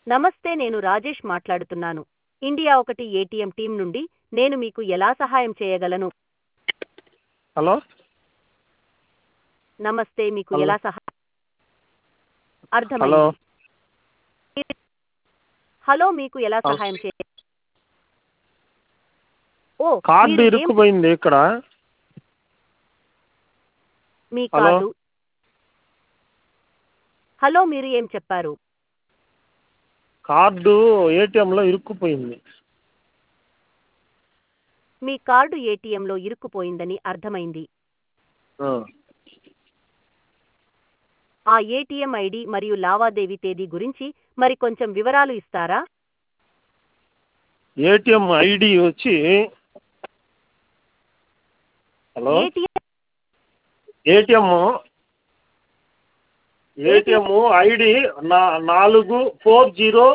నమస్తే నేను రాజేష్ మాట్లాడుతున్నాను ఇండియా ఒకటి ఏటీఎం టీం నుండి నేను మీకు ఎలా సహాయం చేయగలను హలో నమస్తే మీకు హలో. ఎలా సహాయం హలో అర్థమైంది హలో మీకు ఎలా హలో. సహాయం చేయ ఓ కార్డు మీరు ఏం ఇరుక్కుపోయింది ఇక్కడ మీ హలో. కార్డు హలో మీరు ఏం చెప్పారు కార్డు ఏటీఎంలో ఇరుక్కుపోయింది మీ కార్డు ఏటీఎంలో ఇరుక్కుపోయిందని అర్థమైంది ఆ. ఆ ఏటీఎం ఐడి మరియు లావాదేవీ తేదీ గురించి మరి కొంచెం వివరాలు ఇస్తారా ఏటీఎం ఐడి వచ్చి hello ATM ATM ATM ID నా నాలుగు ఫోర్ జీరో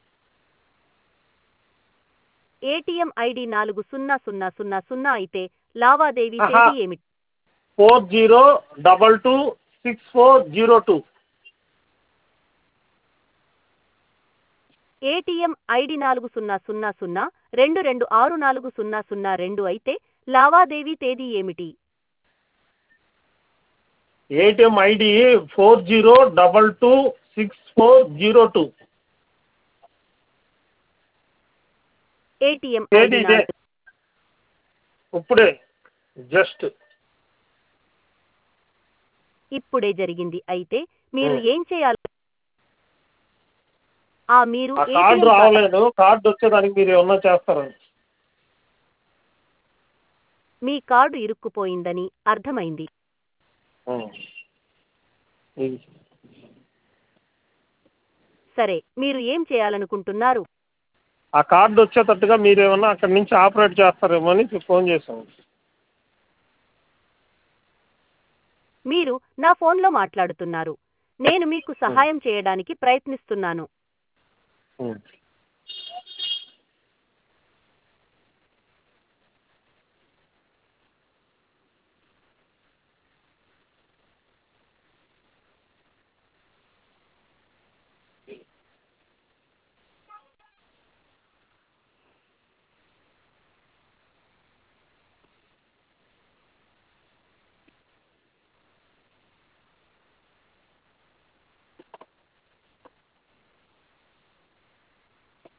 ఏటీఎం ఐడి నాలుగు సున్నా సున్నా సున్నా సున్నా అయితే లావాదేవీ ఆహా. తేదీ ఏమిటి four zero double two six four zero two ATM ID నాలుగు సున్నా సున్నా సున్నా రెండు రెండు ఆరు నాలుగు సున్నా సున్నా రెండు అయితే లావాదేవీ తేదీ ఏమిటి ATM ID four zero double two six four zero two ATM తేదీ ఐడి ఇదే నాలుగు ఇప్పుడే జస్ట్ ఇప్పుడే జరిగింది అయితే మీరు ఉం. ఏం చేయాలి ఆ మీరు ఆ ATM కార్డు ద్వారా- రావలేదు కార్డు వచ్చేదానికి మీరు ఏమన్నా చేస్తారని మీ కార్డు ఇరుక్కుపోయిందని అర్థమైంది ఉం. ఇది. సరే మీరు ఏం చేయాలనుకుంటున్నారు ఆ కార్డు వచ్చేటట్టుగా మీరు ఏమన్నా అక్కడి నుంచి ఆపరేట్ చేస్తారేమో అని ఫోన్ చేశాము మీరు నా ఫోన్లో మాట్లాడుతున్నారు నేను మీకు సహాయం చేయడానికి ప్రయత్నిస్తున్నాను ఉం.